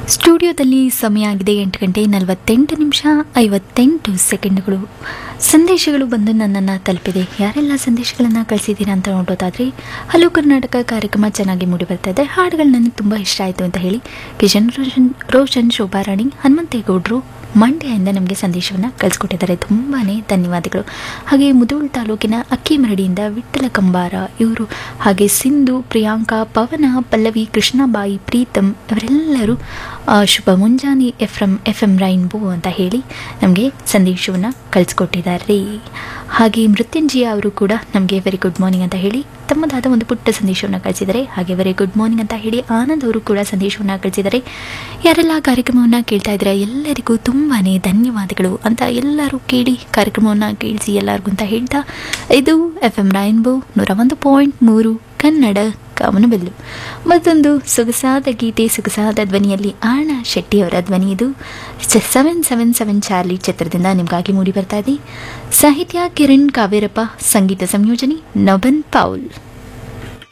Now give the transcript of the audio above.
ಸ್ಟುಡಿಯೋದಲ್ಲಿ ಸಮಯ ಆಗಿದೆ ಎಂಟು ಗಂಟೆ ನಲವತ್ತೆಂಟು ನಿಮಿಷ ಐವತ್ತೆಂಟು ಸೆಕೆಂಡ್ಗಳು ಸಂದೇಶಗಳು ಬಂದು ನನ್ನನ್ನು ತಲುಪಿದೆ ಯಾರೆಲ್ಲ ಸಂದೇಶಗಳನ್ನು ಕಳಿಸಿದ್ದೀರಾ ಅಂತ ನೋಡೋದಾದರೆ ಹಲೋ ಕರ್ನಾಟಕ ಕಾರ್ಯಕ್ರಮ ಚೆನ್ನಾಗಿ ಮೂಡಿ ಬರ್ತಾ ಇದೆ ಹಾಡುಗಳು ನನಗೆ ತುಂಬ ಇಷ್ಟ ಆಯಿತು ಅಂತ ಹೇಳಿ ಕಿಶನ್ ರೋಷನ್ ರೋಷನ್ ಶೋಭಾರಾಣಿ ಹನುಮಂತೇಗೌಡರು ಮಂಡ್ಯದಿಂದ ನಮಗೆ ಸಂದೇಶವನ್ನು ಕಳಿಸ್ಕೊಟ್ಟಿದ್ದಾರೆ ತುಂಬಾ ಧನ್ಯವಾದಗಳು ಹಾಗೆ ಮುಧೋಳ್ ತಾಲೂಕಿನ ಅಕ್ಕಿಮರಡಿಯಿಂದ ವಿಠ್ಠಲ ಕಂಬಾರ ಇವರು ಹಾಗೆ ಸಿಂಧು ಪ್ರಿಯಾಂಕಾ ಪವನ ಪಲ್ಲವಿ ಕೃಷ್ಣಬಾಯಿ ಪ್ರೀತಮ್ ಇವರೆಲ್ಲರೂ ಆ, ಶುಭ ಮುಂಜಾನೆ F M F M rainbow ಅಂತ ಹೇಳಿ ನಮಗೆ ಸಂದೇಶವನ್ನು ಕಳಿಸ್ಕೊಟ್ಟಿದ್ದಾರೆ ಹಾಗೆ ಮೃತ್ಯುಂಜಯ ಅವರು ಕೂಡ ನಮಗೆ ವೆರಿ ಗುಡ್ ಮಾರ್ನಿಂಗ್ ಅಂತ ಹೇಳಿ ತಮ್ಮದಾದ ಒಂದು ಪುಟ್ಟ ಸಂದೇಶವನ್ನು ಕಳಿಸಿದ್ದಾರೆ ಹಾಗೆ ವೆರಿ ಗುಡ್ ಮಾರ್ನಿಂಗ್ ಅಂತ ಹೇಳಿ ಆನಂದ್ ಅವರು ಕೂಡ ಸಂದೇಶವನ್ನು ಕಳಿಸಿದ್ದಾರೆ ಯಾರೆಲ್ಲ ಕಾರ್ಯಕ್ರಮವನ್ನು ಕೇಳ್ತಾ ಇದ್ದಾರೆ ಎಲ್ಲರಿಗೂ ತುಂಬಾ ಧನ್ಯವಾದಗಳು ಅಂತ ಎಲ್ಲರೂ ಕೇಳಿ ಕಾರ್ಯಕ್ರಮವನ್ನು ಕೇಳಿಸಿ ಎಲ್ಲರಿಗೂ ಅಂತ ಹೇಳ್ತಾ ಇದು ಎಫ್ ಎಮ್ ರೈನ್ಬೋ ನೂರ ಒಂದು ಪಾಯಿಂಟ್ ಮೂರು ಕನ್ನಡ ಕಾಮನಬೆಲ್ಲು ಮತ್ತೊಂದು ಸೊಗಸಾದ ಗೀತೆ ಸೊಗಸಾದ ಧ್ವನಿಯಲ್ಲಿ ಆರ್ಣ ಶೆಟ್ಟಿಯವರ ಧ್ವನಿ ಇದು ಸೆವೆನ್ ಸೆವೆನ್ ಸೆವೆನ್ ಚಾರ್ಲಿ ಚಿತ್ರದಿಂದ ನಿಮಗಾಗಿ ಮೂಡಿ ಬರ್ತಾ ಇದೆ ಸಾಹಿತ್ಯ ಕಿರಣ್ ಕಾವೇರಪ್ಪ ಸಂಗೀತ ಸಂಯೋಜನೆ ನೊಬನ್ ಪೌಲ್